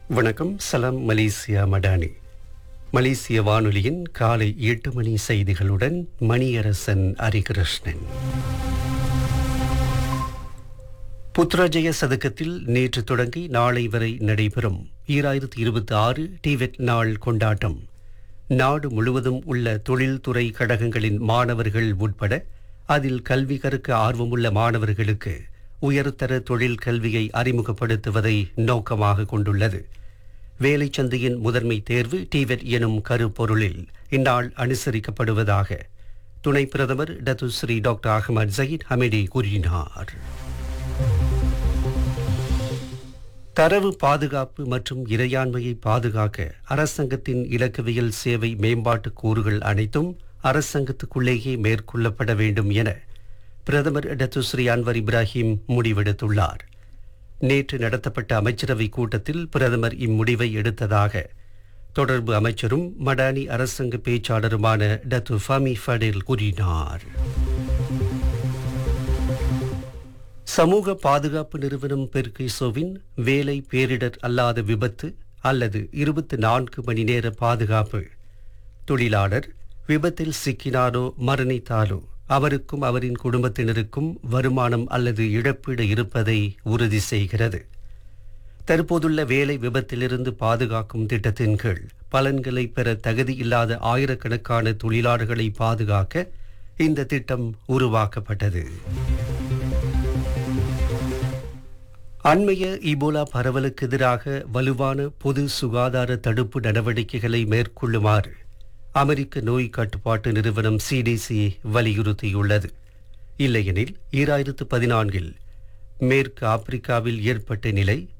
வணக்கம் சலாம் மலேசியா மடானி மலேசிய வானொலியின் காலை எட்டு மணி செய்திகளுடன் மணியரசன் ஹரிகிருஷ்ணன் புத்ராஜய சதுக்கத்தில் நேற்று தொடங்கி நாளை வரை நடைபெறும் ஈராயிரத்தி இருபத்தி ஆறு டிவெட் நாள் கொண்டாட்டம் நாடு முழுவதும் உள்ள தொழில்துறை கழகங்களின் மாணவர்கள் உட்பட அதில் கல்வி கற்க ஆர்வமுள்ள மாணவர்களுக்கு உயர்தர தொழில் கல்வியை அறிமுகப்படுத்துவதை நோக்கமாக கொண்டுள்ளது வேலைச்சந்தையின் முதன்மை தேர்வு டிவெட் எனும் கருப்பொருளில் இந்நாள் அனுசரிக்கப்படுவதாக துணை பிரதமர் Datuk Seri doctor Ahmad Zahid Hamidi கூறினார் தரவு பாதுகாப்பு மற்றும் இறையாண்மையை பாதுகாக்க அரசாங்கத்தின் இலக்கவியல் சேவை மேம்பாட்டு கூறுகள் அனைத்தும் அரசாங்கத்துக்குள்ளேயே மேற்கொள்ளப்பட வேண்டும் என பிரதமர் டத்துஸ்ரீ அன்வர் இப்ராஹிம் முடிவெடுத்துள்ளார் நேற்று நடத்தப்பட்ட அமைச்சரவை கூட்டத்தில் பிரதமர் இம்முடிவை எடுத்ததாக தொடர்பு அமைச்சரும் மடானி அரசாங்க பேச்சாளருமான டத்து ஃபமி ஃபடேல் கூறினார் சமூக பாதுகாப்பு நிறுவனம் பெர்கிசோவின் வேலை பேரிடர் அல்லாத விபத்து அல்லது இருபத்தி நான்கு மணி நேர பாதுகாப்பு தொழிலாளர் விபத்தில் சிக்கினாரோ மரணித்தாலோ அவருக்கும் அவரின் குடும்பத்தினருக்கும் வருமானம் அல்லது இழப்பீடு இருப்பதை உறுதி செய்கிறது தற்போதுள்ள வேலை விபத்திலிருந்து பாதுகாக்கும் திட்டத்தின் கீழ் பலன்களை பெற தகுதி இல்லாத ஆயிரக்கணக்கான தொழிலாளர்களை பாதுகாக்க இந்த திட்டம் உருவாக்கப்பட்டது அண்மைய இபோலா பரவலுக்கு எதிராக வலுவான பொது சுகாதார தடுப்பு நடவடிக்கைகளை மேற்கொள்ளுமாறு அமெரிக்க நோய் கட்டுப்பாட்டு நிறுவனம் சிடிசி வலியுறுத்தியுள்ளது இல்லையெனில் ஈராயிரத்து பதினான்கில் மேற்கு ஆப்பிரிக்காவில் ஏற்பட்ட நிலை